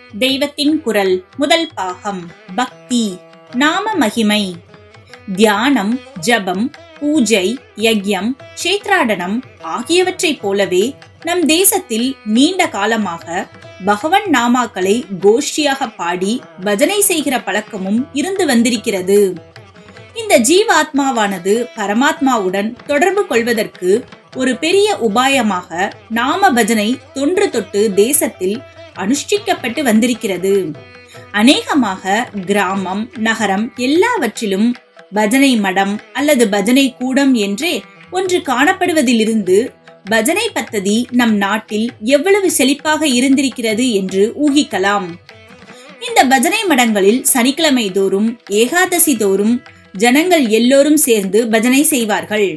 தெய்வத்தின் குரல் முதல் பாகம் பக்தி நாம மகிமை தியானம் ஜபம் பூஜை யக்யம் சேத்ராடனம் ஆகியவற்றைப் போலவே நம் தேசத்தில் நீண்ட காலமாக பகவன் நாமாக்களை கோஷ்டியாக பாடி பஜனை செய்கிற பழக்கமும் இருந்து வந்திருக்கிறது இந்த ஜீவாத்மாவானது பரமாத்மாவுடன் தொடர்பு கொள்வதற்கு ஒரு பெரிய உபாயமாக நாம பஜனை தொன்று தொட்டு தேசத்தில் அனுஷ்டிக்கப்பட்டு வந்திருக்கிறது அநேகமாக கிராமம் நகரம் எல்லாவற்றிலும் பஜனை மடம் அல்லது பஜனை கூடம் என்றே ஒன்று காணப்படுவதிலிருந்து பஜனை பத்ததி நம் நாட்டில் எவ்வளவு செழிப்பாக இருந்திருக்கிறது என்று ஊகிக்கலாம் இந்த பஜனை மடங்களில் சனிக்கிழமை தோறும் ஏகாதசி தோறும் ஜனங்கள் எல்லோரும் சேர்ந்து பஜனை செய்வார்கள்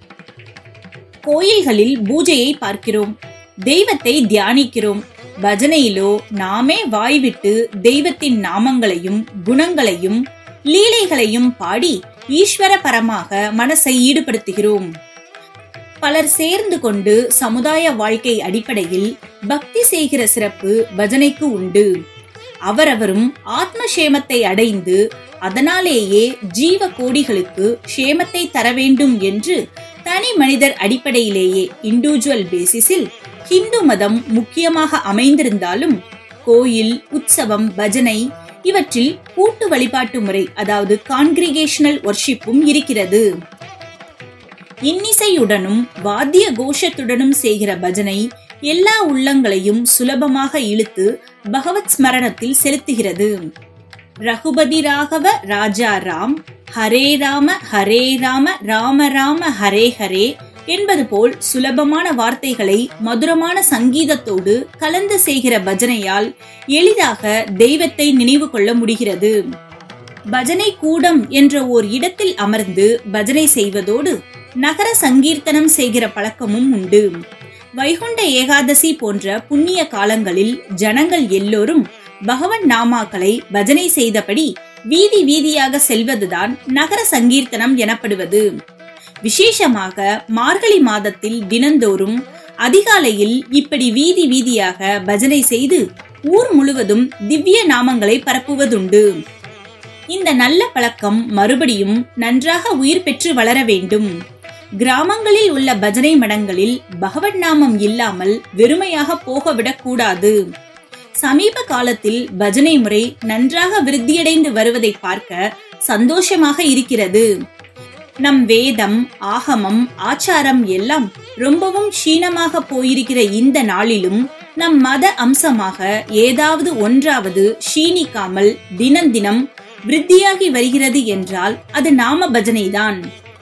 கோயில்களில் பூஜையை பார்க்கிறோம் தெய்வத்தை தியானிக்கிறோம் பஜனையிலோ நாமே வாய்விட்டு தெய்வத்தின் நாமங்களையும் குணங்களையும் லீலைகளையும் பாடி ஈஸ்வர பரமாக மனசை ஈடுபடுத்துகிறோம் பலர் சேர்ந்து கொண்டு சமுதாய வாழ்க்கை அடிப்படையில் பக்தி செய்கிற சிறப்பு பஜனைக்கு உண்டு அவரவரும் ஆத்ம சேமத்தை அடைந்து அதனாலேயே ஜீவ கோடிகளுக்கு சேமத்தை தர வேண்டும் என்று தனி மனிதர் அடிப்படையிலேயே இண்டிவிஜுவல் பேசிஸில் ஹிந்து மதம் முக்கியமாக அமைந்திருந்தாலும் கோயில் உற்சவம் பஜனை இவற்றில் கூட்டு வழிபாட்டு முறை அதாவது கான்கிரிகேஷனல் ஒர்ஷிப்பும் இருக்கிறது இன்னிசையுடனும் வாத்திய கோஷத்துடனும் செய்கிற பஜனை எல்லா உள்ளங்களையும் சுலபமாக இழுத்து பகவத் ஸ்மரணத்தில் செலுத்துகிறது ரகுபதி ராகவ ராஜா ராம் ஹரே ராம ஹரே ராம ராம ராம ஹரே ஹரே என்பது போல் சுலபமான வார்த்தைகளை மதுரமான சங்கீதத்தோடு கலந்து செய்கிற பஜனையால் எளிதாக தெய்வத்தை நினைவு கொள்ள முடிகிறது பஜனை கூடம் என்ற ஓர் இடத்தில் அமர்ந்து பஜனை செய்வதோடு நகர சங்கீர்த்தனம் செய்கிற பழக்கமும் உண்டு வைகுண்ட ஏகாதசி போன்ற புண்ணிய காலங்களில் ஜனங்கள் எல்லோரும் பகவன் நாமாக்களை பஜனை செய்தபடி வீதி வீதியாக செல்வதுதான் நகர சங்கீர்த்தனம் எனப்படுவது விசேஷமாக மார்கழி மாதத்தில் தினந்தோறும் அதிகாலையில் இப்படி வீதி வீதியாக பஜனை செய்து ஊர் முழுவதும் திவ்ய நாமங்களை பரப்புவதுண்டு இந்த நல்ல பழக்கம் மறுபடியும் நன்றாக உயிர் பெற்று வளர வேண்டும் கிராமங்களில் உள்ள பஜனை மடங்களில் பகவன் நாமம் இல்லாமல் வெறுமையாக போகவிடக் கூடாது சமீப காலத்தில் பஜனை முறை நன்றாக விருத்தியடைந்து வருவதை பார்க்க சந்தோஷமாக இருக்கிறது நம் வேதம் ஆகமம் ஆச்சாரம் எல்லாம் ரொம்பவும் க்ஷீணமாக போயிருக்கிற இந்த நாளிலும் நம் மத அம்சமாக ஏதாவது ஒன்றாவது க்ஷீணிக்காமல் தினம் தினம் விருத்தியாகி வருகிறது என்றால் அது நாம பஜனைதான்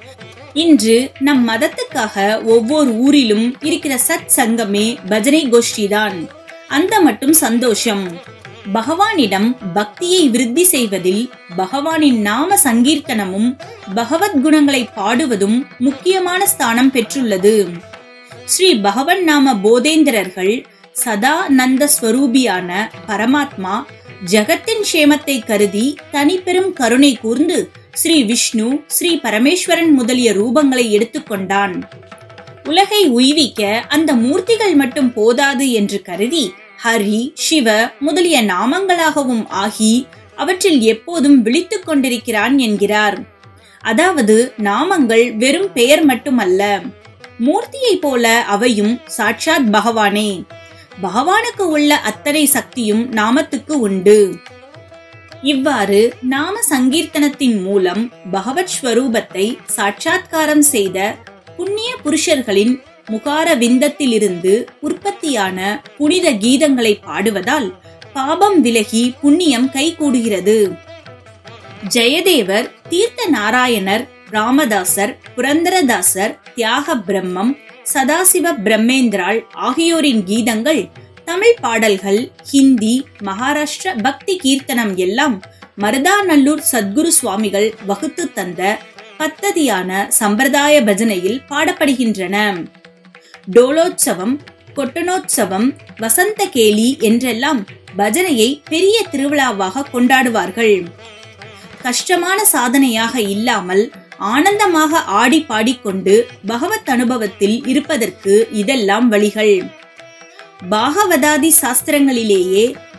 இன்று நம் மதத்துக்காக ஒவ்வொரு ஊரிலும் இருக்கிற சத் சங்கமே பஜனை கோஷ்டிதான் அந்த மட்டும் சந்தோஷம் பகவானிடம் பக்தியை விருத்தி செய்வதில் பகவானின் நாம சங்கீர்த்தனமும் பகவத் குணங்களை பாடுவதும் முக்கியமான ஸ்தானம் பெற்றுள்ளது ஸ்ரீ பகவன் நாம போதேந்திரர்கள் சதா நந்த ஸ்வரூபியான பரமாத்மா ஜகத்தின் சேமத்தை கருதி தனிப்பெரும் கருணை கூர்ந்து ஸ்ரீ விஷ்ணு ஸ்ரீ பரமேஸ்வரன் முதலிய ரூபங்களை எடுத்துக்கொண்டான் உலகை உய்விக்க அந்த மூர்த்திகள் மட்டும் போதாது என்று கருதி ஹரி சிவ முதலிய நாமங்களாகவும் ஆகி அவற்றில் எப்போதும் விழித்துக் கொண்டிருக்கிறான் என்கிறார் அதாவது நாமங்கள் வெறும் பெயர் மட்டுமல்ல மூர்த்தியைப் போல அவையும் சாட்சாத் பகவானே பகவானுக்கு உள்ள அத்தனை சக்தியும் நாமத்துக்கு உண்டு இவ்வாறு நாம சங்கீர்த்தனத்தின் மூலம் பகவத் ஸ்வரூபத்தை சாட்சாத்காரம் செய்த புண்ணிய புருஷர்களின் முகார விந்தத்திலிருந்து உற்பத்தியான புனித கீதங்களை பாடுவதால் பாபம் விலகி புண்ணியம் கைகூடுகிறது ஜெயதேவர் தீர்த்த நாராயணர் ராமதாசர் புரந்தரதாசர் தியாக பிரம்மம் சதாசிவ பிரம்மேந்திராள் ஆகியோரின் கீதங்கள் தமிழ் பாடல்கள் ஹிந்தி மகாராஷ்டிர பக்தி கீர்த்தனம் எல்லாம் மருதாநல்லூர் சத்குரு சுவாமிகள் வகுத்து தந்த பத்ததியான சம்பிரதாய பஜனையில் பாடப்படுகின்றன டோலோத்சவம் கொட்டனோத்சவம் வசந்த கேலி என்றெல்லாம் பஜனையை பெரிய திருவிழாவாக கொண்டாடுவார்கள் கஷ்டமான சாதனையாக இல்லாமல் ஆனந்தமாக ஆடி பாடிக்கொண்டு பகவத் அனுபவத்தில் இருப்பதற்கு இதெல்லாம் வழிகள் பாகவதாதி சாஸ்திரங்களிலேயே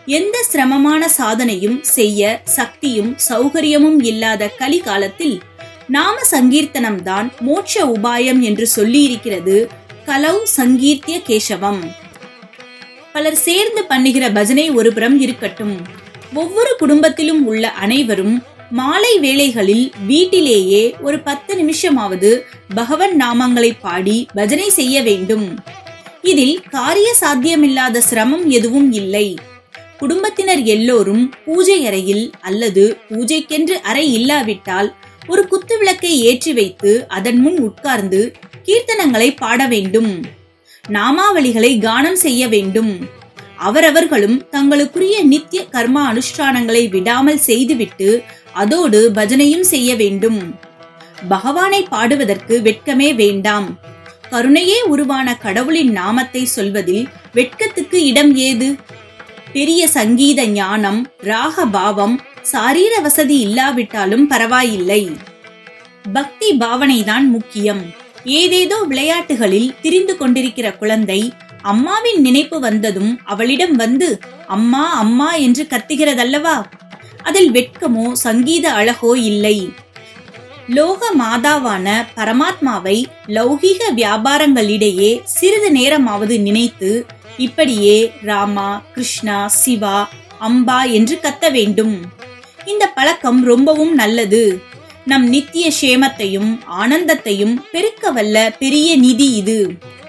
எந்த சிரமமான சாதனையும் செய்ய சக்தியும் சௌகரியமும் இல்லாத கலிகாலத்தில் நாம சங்கீர்த்தனம்தான் மோட்ச உபாயம் என்று சொல்லியிருக்கிறது கலௌ சங்கீர்த்திய கேசவம் பலர் சேர்ந்து பண்ணுகிற பஜனை ஒருபுறம் இருக்கட்டும் ஒவ்வொரு குடும்பத்திலும் உள்ள அனைவரும் மாலை வேளைகளில் வீட்டிலேயே ஒரு பத்து நிமிஷமாவது பகவன் நாமங்களை பாடி பஜனை செய்ய வேண்டும் இதில் காரிய சாத்தியமில்லாத சிரமம் எதுவும் இல்லை குடும்பத்தினர் எல்லோரும் பூஜை அறையில் அல்லது பூஜைக்கென்று அறை இல்லாவிட்டால் ஒரு குத்து விளக்கை ஏற்றி வைத்து அதன் முன் உட்கார்ந்து கீர்த்தனங்களை பாட வேண்டும் நாமாவளிகளை கானம் செய்ய வேண்டும் அவரவர்களும் தங்களுக்குரிய நித்திய கர்ம அனுஷ்டானங்களை விடாமல் செய்துவிட்டு அதோடு பஜனையும் செய்ய வேண்டும் பகவானை பாடுவதற்கு வெட்கமே வேண்டாம் கருணையே உருவான கடவுளின் நாமத்தை சொல்வதில் வெட்கத்துக்கு இடம் ஏது பெரிய சங்கீத ஞானம் ராக பாவம் சாரீர வசதி இல்லாவிட்டாலும் பரவாயில்லை பக்தி பாவனைதான் முக்கியம் ஏதேதோ விளையாட்டுகளில் திரிந்து கொண்டிருக்கிற குழந்தை அம்மாவின் நினைப்பு வந்ததும் அவளிடம் வந்து அம்மா அம்மா என்று கத்துகிறதல்லவா அதில் வெட்கமோ சங்கீத அழகோ இல்லை லோக மாதாவான பரமாத்மாவை லௌகிக வியாபாரங்களிடையே சிறிது நேரமாவது நினைத்து இப்படியே ராமா கிருஷ்ணா சிவா அம்பா என்று கத்த வேண்டும் இந்த பழக்கம் ரொம்பவும் நல்லது நம் நித்திய சேமத்தையும் ஆனந்தத்தையும் பெருக்க வல்ல பெரிய நிதி இது